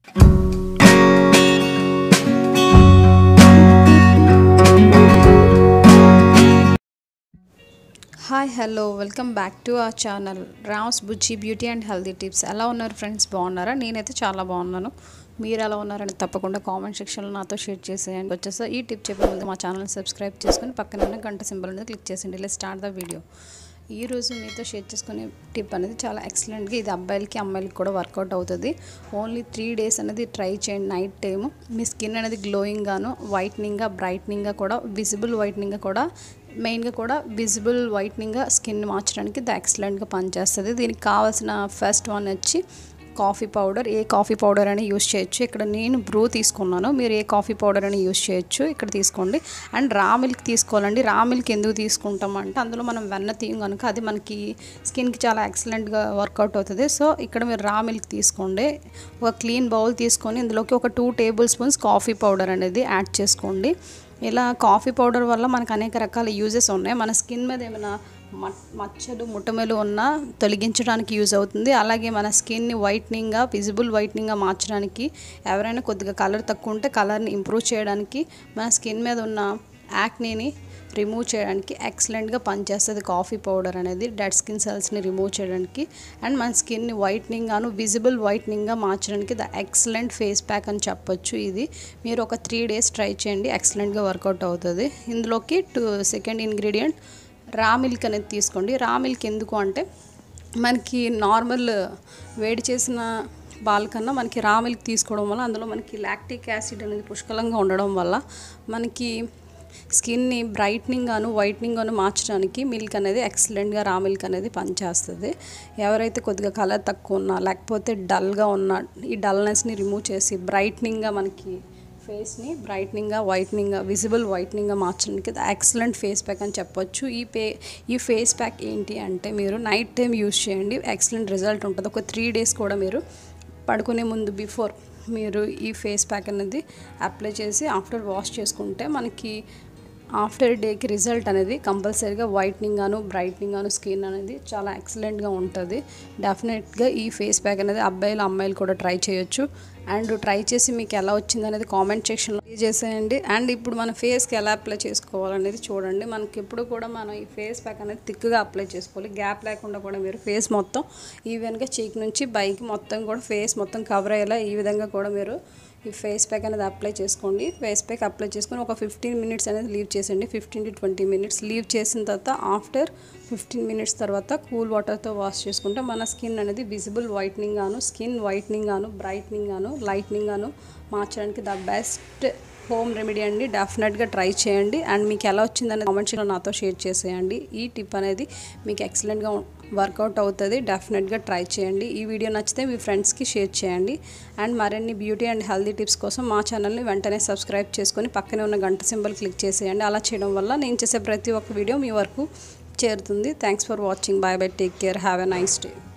hi hello welcome back to our channel Rams Bujji beauty and healthy tips ఎలా ఉన్నారు friends బాగున్నారా నేనైతే చాలా బాగున్నాను మీరు ఎలా ఉన్నారని తప్పకుండా కామెంట్ సెక్షన్లో నాతో షేర్ చేసేయండి వచ్చేసి ఈ టిప్ చెప్పే ముందు మా ఛానల్ సబ్స్క్రైబ్ చేసుకుని పక్కన ఉన్న గంట సింబల్ మీద క్లిక్ చేసేయండి ఇలా స్టార్ట్ ద వీడియో ఈ రోజు మీతో షేర్ చేసుకునే టిప్ అనేది చాలా ఎక్సలెంట్గా ఇది అబ్బాయిలకి అమ్మాయిలకి కూడా వర్కౌట్ అవుతుంది ఓన్లీ త్రీ డేస్ అనేది ట్రై చేయండి నైట్ టైము మీ స్కిన్ అనేది గ్లోయింగ్గాను వైట్నింగ్గా బ్రైట్నింగ్గా కూడా విజిబుల్ వైట్నింగ్గా కూడా మెయిన్గా కూడా విజిబుల్ వైట్నింగ్గా స్కిన్ మార్చడానికి ఇది ఎక్సలెంట్గా పనిచేస్తుంది దీనికి కావాల్సిన ఫస్ట్ వన్ వచ్చి కాఫీ పౌడర్ ఏ కాఫీ పౌడర్ అని యూస్ చేయొచ్చు ఇక్కడ నేను బ్రూ తీసుకున్నాను మీరు ఏ కాఫీ పౌడర్ అని యూస్ చేయొచ్చు ఇక్కడ తీసుకోండి అండ్ రా మిల్క్ తీసుకోవాలండి రా మిల్క్ ఎందుకు తీసుకుంటామంటే అందులో మనం వెన్న తీయం కనుక అది మనకి స్కిన్కి చాలా ఎక్సలెంట్గా వర్కౌట్ అవుతుంది సో ఇక్కడ మీరు రా మిల్క్ తీసుకోండి ఒక క్లీన్ బౌల్ తీసుకొని ఇందులోకి ఒక two table spoons coffee powder అనేది యాడ్ చేసుకోండి ఇలా కాఫీ పౌడర్ వల్ల మనకు అనేక రకాల యూజెస్ ఉన్నాయి మన స్కిన్ మీద ఏమైనా మచ్చలు ముట్టమెలు ఉన్నా తొలగించడానికి యూజ్ అవుతుంది అలాగే మన స్కిన్ని వైట్నింగ్గా విజిబుల్ వైట్నింగ్గా మార్చడానికి ఎవరైనా కొద్దిగా కలర్ తక్కువ ఉంటే కలర్ని ఇంప్రూవ్ చేయడానికి మన స్కిన్ మీద ఉన్న యాక్నీని రిమూవ్ చేయడానికి ఎక్సలెంట్గా పనిచేస్తుంది కాఫీ పౌడర్ అనేది డెడ్ స్కిన్ సెల్స్ని రిమూవ్ చేయడానికి అండ్ మన స్కిన్ని వైట్నింగ్ గాను విజిబుల్ వైట్నింగ్గా మార్చడానికి ద ఎక్సలెంట్ ఫేస్ ప్యాక్ అని చెప్పొచ్చు ఇది మీరు ఒక త్రీ డేస్ ట్రై చేయండి ఎక్సలెంట్గా వర్కౌట్ అవుతుంది ఇందులోకి two second ingredient raw milk అనేది తీసుకోండి రా మిల్క్ ఎందుకు అంటే మనకి నార్మల్ వేడి చేసిన పాల కన్నా మనకి రా మిల్క్ తీసుకోవడం వల్ల అందులో మనకి లాక్టిక్ యాసిడ్ అనేది పుష్కలంగా ఉండడం వల్ల మనకి స్కిన్ని బ్రైట్నింగ్ గాను వైట్నింగ్ గాను మార్చడానికి మిల్క్ అనేది ఎక్సలెంట్గా రా మిల్క్ అనేది పనిచేస్తుంది ఎవరైతే కొద్దిగా కలర్ తక్కువ ఉన్నా లేకపోతే డల్గా ఉన్న ఈ డల్నెస్ని రిమూవ్ చేసి బ్రైట్నింగ్గా మనకి ఫేస్ని బ్రైట్నింగ్గా వైట్నింగ్గా విజిబుల్ వైట్నింగ్గా మార్చడానికి ఎక్సలెంట్ ఫేస్ ప్యాక్ అని చెప్పొచ్చు ఈ పే ఈ ఫేస్ ప్యాక్ ఏంటి అంటే మీరు నైట్ టైం యూస్ చేయండి ఎక్సలెంట్ రిజల్ట్ ఉంటుంది ఒక త్రీ డేస్ కూడా మీరు పడుకునే ముందు బిఫోర్ మీరు ఈ ఫేస్ ప్యాక్ అనేది అప్లై చేసి ఆఫ్టర్ వాష్ చేసుకుంటే మనకి ఆఫ్టర్ డేకి రిజల్ట్ అనేది కంపల్సరీగా వైట్నింగ్ గాను బ్రైట్నింగ్ గాను స్కిన్ అనేది చాలా ఎక్సలెంట్గా ఉంటుంది డెఫినెట్గా ఈ ఫేస్ ప్యాక్ అనేది అబ్బాయిలు అమ్మాయిలు కూడా ట్రై చేయొచ్చు అండ్ ట్రై చేసి మీకు ఎలా వచ్చింది అనేది కామెంట్ సెక్షన్లో చేసేయండి అండ్ ఇప్పుడు మన ఫేస్కి ఎలా అప్లై చేసుకోవాలనేది చూడండి మనకి ఎప్పుడు కూడా మనం ఈ ఫేస్ ప్యాక్ అనేది థిక్గా అప్లై చేసుకోవాలి గ్యాప్ లేకుండా కూడా మీరు ఫేస్ మొత్తం ఈవెన్గా చీక్ నుంచి బైక్ మొత్తం కూడా ఫేస్ మొత్తం కవర్ అయ్యేలా ఈ విధంగా కూడా మీరు ఈ ఫేస్ ప్యాక్ అనేది అప్లై చేసుకోండి ఫేస్ ప్యాక్ అప్లై చేసుకొని ఒక ఫిఫ్టీన్ మినిట్స్ అనేది లీవ్ చేసేయండి fifteen to twenty minutes leave చేసిన తర్వాత ఆఫ్టర్ ఫిఫ్టీన్ మినిట్స్ తర్వాత కూల్ వాటర్తో వాష్ చేసుకుంటే మన స్కిన్ అనేది విజిబుల్ వైట్నింగ్ గాను స్కిన్ వైట్నింగ్ గాను బ్రైట్నింగ్ గాను లైట్నింగ్ గాను మార్చడానికి ద బెస్ట్ హోమ్ రెమెడీ అండి డెఫినెట్గా ట్రై చేయండి అండ్ మీకు ఎలా వచ్చిందని కామెంట్స్లో నాతో షేర్ చేసేయండి ఈ టిప్ అనేది మీకు ఎక్సలెంట్గా వర్కౌట్ అవుతుంది డెఫినెట్గా ట్రై చేయండి ఈ వీడియో నచ్చితే మీ ఫ్రెండ్స్కి షేర్ చేయండి అండ్ మరిన్ని బ్యూటీ అండ్ హెల్తీ టిప్స్ కోసం మా ఛానల్ని వెంటనే సబ్స్క్రైబ్ చేసుకొని పక్కనే ఉన్న గంట సింబల్ క్లిక్ చేసేయండి అలా చేయడం వల్ల నేను చేసే ప్రతి ఒక్క వీడియో మీ వరకు చేరుతుంది thanks for watching bye bye take care have a nice day